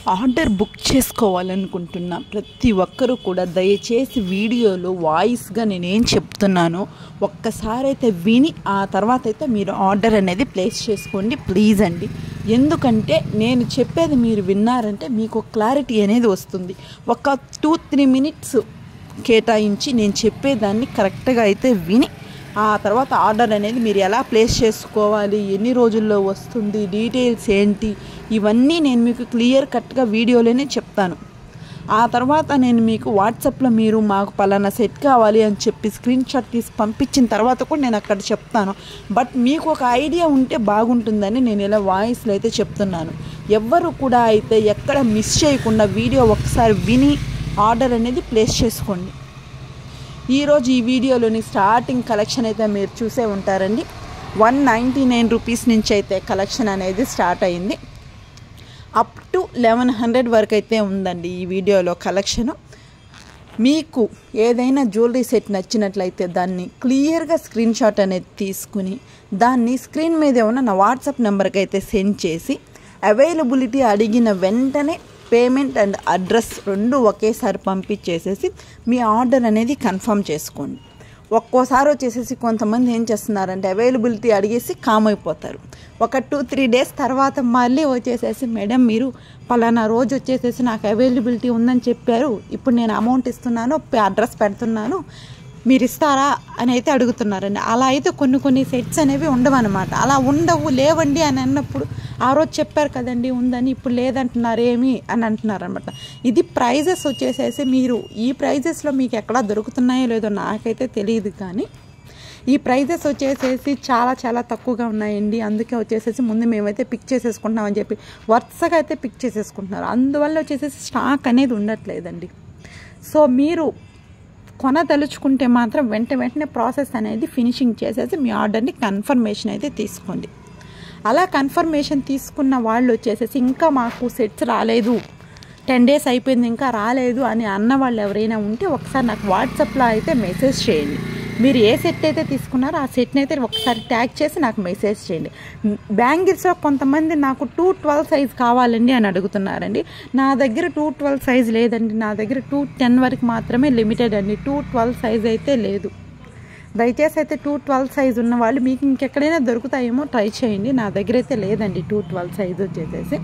order book చేసుకోవాలనుకుంటున్న ప్రతి ఒక్కరూ కూడా దయచేసి వీడియోలో వాయిస్గా నేనేం చెప్తున్నానో ఒక్కసారి అయితే విని ఆ తర్వాత అయితే మీరు ఆర్డర్ అనేది ప్లేస్ చేసుకోండి ప్లీజ్ అండి ఎందుకంటే నేను చెప్పేది మీరు విన్నారంటే మీకు క్లారిటీ అనేది వస్తుంది ఒక టూ త్రీ మినిట్స్ కేటాయించి నేను చెప్పేదాన్ని కరెక్ట్గా అయితే విని ఆ తర్వాత ఆర్డర్ అనేది మీరు ఎలా ప్లేస్ చేసుకోవాలి ఎన్ని రోజుల్లో వస్తుంది డీటెయిల్స్ ఏంటి ఇవన్నీ నేను మీకు క్లియర్ కట్గా వీడియోలోనే చెప్తాను ఆ తర్వాత నేను మీకు వాట్సాప్లో మీరు మాకు పలానా సెట్ కావాలి అని చెప్పి స్క్రీన్ షాట్ తీసి పంపించిన తర్వాత కూడా నేను అక్కడ చెప్తాను బట్ మీకు ఒక ఐడియా ఉంటే బాగుంటుందని నేను ఇలా వాయిస్లో అయితే చెప్తున్నాను ఎవ్వరు కూడా అయితే ఎక్కడ మిస్ చేయకుండా వీడియో ఒకసారి విని ఆర్డర్ అనేది ప్లేస్ చేసుకోండి ఈరోజు ఈ వీడియోలోని స్టార్టింగ్ కలెక్షన్ అయితే మీరు చూసే ఉంటారండి వన్ నైంటీ నైన్ రూపీస్ నుంచి అయితే కలెక్షన్ అనేది స్టార్ట్ అయింది అప్ టు లెవెన్ హండ్రెడ్ వరకు అయితే ఉందండి ఈ వీడియోలో కలెక్షను మీకు ఏదైనా జ్యువెలరీ సెట్ నచ్చినట్లయితే దాన్ని క్లియర్గా స్క్రీన్ షాట్ అనేది తీసుకుని దాన్ని స్క్రీన్ మీద ఉన్న నా వాట్సాప్ నెంబర్కి అయితే సెండ్ చేసి అవైలబిలిటీ అడిగిన వెంటనే పేమెంట్ అండ్ అడ్రస్ రెండు ఒకేసారి పంపించేసేసి మీ ఆర్డర్ అనేది కన్ఫర్మ్ చేసుకోండి ఒక్కోసారి వచ్చేసేసి కొంతమంది ఏం చేస్తున్నారంటే అవైలబిలిటీ అడిగేసి కామ్ అయిపోతారు ఒక టూ త్రీ డేస్ తర్వాత మళ్ళీ వచ్చేసేసి మేడం మీరు పలానా రోజు వచ్చేసేసి నాకు అవైలబిలిటీ ఉందని చెప్పారు ఇప్పుడు నేను అమౌంట్ ఇస్తున్నాను అడ్రస్ పెడుతున్నాను మీరు ఇస్తారా అని అయితే అడుగుతున్నారండి అలా అయితే కొన్ని కొన్ని సెట్స్ అనేవి ఉండవన్నమాట అలా ఉండవు లేవండి అని అన్నప్పుడు ఆ రోజు చెప్పారు కదండి ఉందని ఇప్పుడు లేదంటున్నారు ఏమి అని అంటున్నారు అనమాట ఇది ప్రైజెస్ వచ్చేసేసి మీరు ఈ ప్రైజెస్లో మీకు ఎక్కడ దొరుకుతున్నాయో లేదో నాకైతే తెలియదు కానీ ఈ ప్రైజెస్ వచ్చేసేసి చాలా చాలా తక్కువగా ఉన్నాయండి అందుకే వచ్చేసేసి ముందు మేమైతే పిక్ చేసేసుకుంటున్నామని చెప్పి వరుసగా అయితే పిక్ చేసేసుకుంటున్నారు అందువల్ల వచ్చేసేసి స్టాక్ అనేది ఉండట్లేదండి సో మీరు కొనదలుచుకుంటే మాత్రం వెంట వెంటనే ప్రాసెస్ అనేది ఫినిషింగ్ చేసేసి మీ ఆర్డర్ని కన్ఫర్మేషన్ అయితే తీసుకోండి అలా కన్ఫర్మేషన్ తీసుకున్న వాళ్ళు వచ్చేసేసి ఇంకా మాకు సెట్స్ రాలేదు టెన్ డేస్ అయిపోయింది ఇంకా రాలేదు అని అన్న వాళ్ళు ఎవరైనా ఉంటే ఒకసారి నాకు వాట్సాప్లో అయితే మెసేజ్ చేయండి మీరు ఏ సెట్ అయితే తీసుకున్నారో ఆ సెట్ని అయితే ఒకసారి ట్యాగ్ చేసి నాకు మెసేజ్ చేయండి బ్యాంగిల్స్లో కొంతమంది నాకు టూ ట్వెల్వ్ సైజ్ కావాలండి అని అడుగుతున్నారండి నా దగ్గర టూ ట్వెల్వ్ సైజ్ లేదండి నా దగ్గర టూ టెన్ వరకు మాత్రమే లిమిటెడ్ అండి టూ ట్వెల్వ్ సైజ్ అయితే లేదు దయచేసి అయితే టూ ట్వెల్వ్ సైజ్ ఉన్న వాళ్ళు మీకు ఇంకెక్కడైనా దొరుకుతాయేమో ట్రై చేయండి నా దగ్గర అయితే లేదండి టూ ట్వెల్వ్ సైజ్ వచ్చేసేసి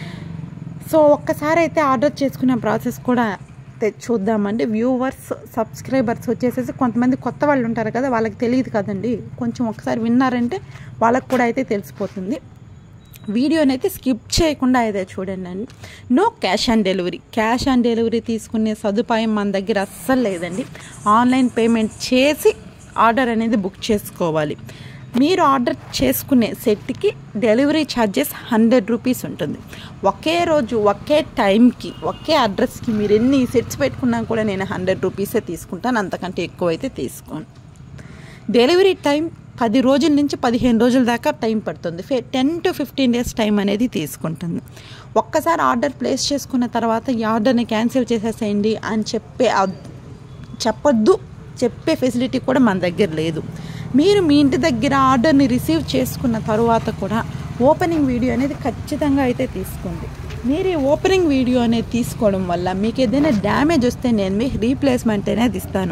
సో ఒక్కసారి అయితే ఆర్డర్ చేసుకునే ప్రాసెస్ కూడా చూద్దామండి వ్యూవర్స్ సబ్స్క్రైబర్స్ వచ్చేసేసి కొంతమంది కొత్త వాళ్ళు ఉంటారు కదా వాళ్ళకి తెలియదు కదండి కొంచెం ఒకసారి విన్నారంటే వాళ్ళకి కూడా అయితే తెలిసిపోతుంది వీడియోని అయితే స్కిప్ చేయకుండా అయితే చూడండి అండి no cash on delivery cash on delivery తీసుకునే సదుపాయం మన దగ్గర అస్సలు లేదండి ఆన్లైన్ పేమెంట్ చేసి ఆర్డర్ అనేది బుక్ చేసుకోవాలి మీరు ఆర్డర్ చేసుకునే సెట్కి డెలివరీ ఛార్జెస్ హండ్రెడ్ రూపీస్ ఉంటుంది ఒకే రోజు ఒకే టైంకి ఒకే అడ్రస్కి మీరు ఎన్ని సెట్స్ పెట్టుకున్నా కూడా నేను హండ్రెడ్ రూపీసే తీసుకుంటాను అంతకంటే ఎక్కువ అయితే తీసుకోను డెలివరీ టైం పది రోజుల నుంచి పదిహేను రోజుల దాకా టైం పడుతుంది ten to fifteen days time అనేది తీసుకుంటుంది ఒక్కసారి ఆర్డర్ ప్లేస్ చేసుకున్న తర్వాత ఈ ఆర్డర్ని క్యాన్సిల్ చేసేసేయండి అని చెప్పే చెప్పొద్దు చెప్పే ఫెసిలిటీ కూడా మన దగ్గర లేదు మీరు మీ ఇంటి దగ్గర ఆర్డర్ని రిసీవ్ చేసుకున్న తర్వాత కూడా ఓపెనింగ్ వీడియో అనేది ఖచ్చితంగా అయితే తీసుకోండి మీరు ఈ ఓపెనింగ్ వీడియో అనేది తీసుకోవడం వల్ల మీకు ఏదైనా డ్యామేజ్ వస్తే నేను మీకు రీప్లేస్మెంట్ అనేది ఇస్తాను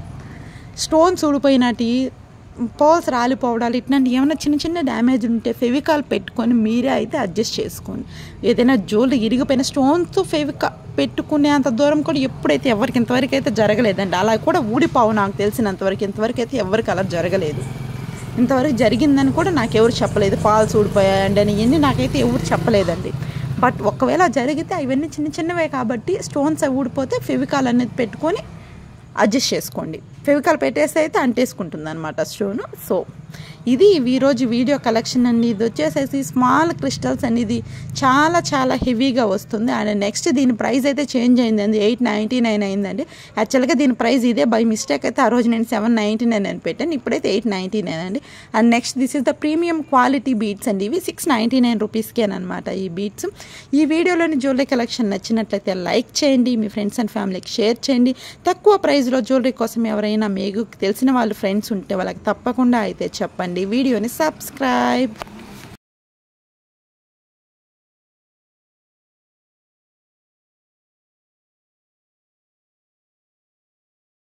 స్టోన్స్ ఊడిపోయినటి పోల్స్ రాలిపోవడాలు ఇట్లాంటి ఏమైనా చిన్న చిన్న డ్యామేజ్ ఉంటే ఫెవికాల్ పెట్టుకొని మీరే అయితే అడ్జస్ట్ చేసుకోండి ఏదైనా జ్యువెలరీ ఇరిగిపోయిన స్టోన్స్ ఫెవికా పెట్టుకునే అంత దూరం కూడా ఎప్పుడైతే ఎవరికి ఇంతవరకు అయితే జరగలేదండి అలా కూడా ఊడిపోవు నాకు తెలిసినంతవరకు ఇంతవరకు అయితే ఎవరికి అలా జరగలేదు ఇంతవరకు జరిగిందని కూడా నాకు ఎవరు చెప్పలేదు పాల్స్ ఊడిపోయాయండి అని ఇవన్నీ నాకైతే ఎవరు చెప్పలేదండి బట్ ఒకవేళ జరిగితే అవన్నీ చిన్న చిన్నవే కాబట్టి స్టోన్స్ అవి ఊడిపోతే ఫెవికాల్ అనేది పెట్టుకొని అడ్జస్ట్ చేసుకోండి ఫెవికాల్ పెట్టేస్తే అయితే అంటేసుకుంటుంది అనమాట స్టోన్ సో ఇది ఈరోజు వీడియో కలెక్షన్ అండి ఇది వచ్చేసేసి స్మాల్ క్రిస్టల్స్ అనేది చాలా చాలా హెవీగా వస్తుంది అండ్ నెక్స్ట్ దీని ప్రైస్ అయితే చేంజ్ అయిందండి ఎయిట్ నైంటీ నైన్ అయిందండి యాక్చువల్గా దీని ప్రైస్ ఇదే బై మిస్టేక్ అయితే ఆ రోజు నేను సెవెన్ నైంటీ నైన్ అని పెట్టాను ఇప్పుడైతే ఎయిట్ నైంటీ నైన్ అండి and next this is the premium quality beats అండి ఇవి సిక్స్ నైంటీ నైన్ రూపీస్కి అనమాట ఈ బీట్స్ ఈ వీడియోలోని జ్యువెలరీ కలెక్షన్ నచ్చినట్లయితే లైక్ చేయండి మీ ఫ్రెండ్స్ అండ్ ఫ్యామిలీకి షేర్ చేయండి తక్కువ ప్రైస్లో జ్యువెలరీ కోసం ఎవరైనా మీకు తెలిసిన వాళ్ళు ఫ్రెండ్స్ ఉంటే వాళ్ళకి తప్పకుండా అయితే చెప్పండి వీడియోని సబ్స్క్రైబ్